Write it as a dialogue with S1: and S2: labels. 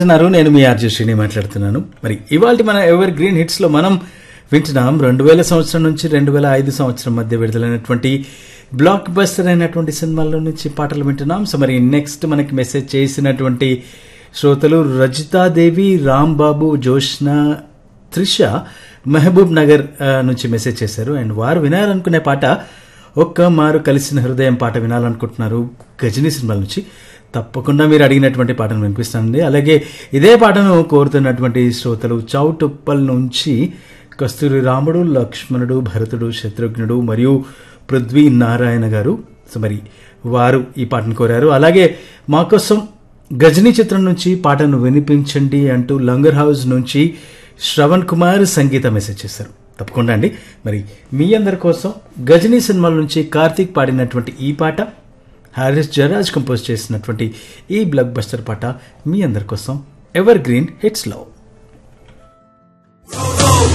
S1: ఉన్నారు నేను మీ ఆర్జే శ్రీని మాట్లాడుతున్నాను మరి ఇవాళ మన ఎవర్ గ్రీన్ హిట్స్ లో మనం వింటున్నాం రెండు వేల సంవత్సరం నుంచి రెండు వేల ఐదు సంవత్సరం మధ్య విడుదలైనటువంటి బ్లాక్ బస్టర్ అయినటువంటి సినిమాల్లో నుంచి పాటలు వింటున్నాం సో మరి నెక్స్ట్ మనకి మెసేజ్ చేసినటువంటి శ్రోతలు రజితాదేవి రాంబాబు జోష్న త్రిష మహబూబ్ నగర్ ఆ, నుంచి మెసేజ్ చేశారు అండ్ వారు వినాలనుకునే పాట ఒక్క మారు కలిసిన హృదయం పాట వినాలనుకుంటున్నారు గజనీ సినిమాల నుంచి తప్పకుండా మీరు అడిగినటువంటి పాటను వినిపిస్తానండి అలాగే ఇదే పాటను కోరుతున్నటువంటి శ్రోతలు చౌటుప్పల్ నుంచి కస్తూరి రాముడు లక్ష్మణుడు భరతుడు శత్రుఘ్నుడు మరియు పృథ్వీ నారాయణ గారు సో మరి వారు ఈ పాటను కోరారు అలాగే మా కోసం గజనీ చిత్రం నుంచి పాటను వినిపించండి అంటూ లంగర్ హౌస్ నుంచి శ్రవణ్ కుమార్ సంగీత మెసేజ్ చేశారు తప్పకుండా అండి మరి మీ అందరి కోసం గజనీ సినిమాల నుంచి కార్తీక్ పాడినటువంటి ఈ పాట హారిస్ జరాజ్ కంపోజ్ చేసినటువంటి ఈ బ్లాక్ బస్టర్ పాట మీ అందరి కోసం ఎవర్ గ్రీన్ హిట్స్ లో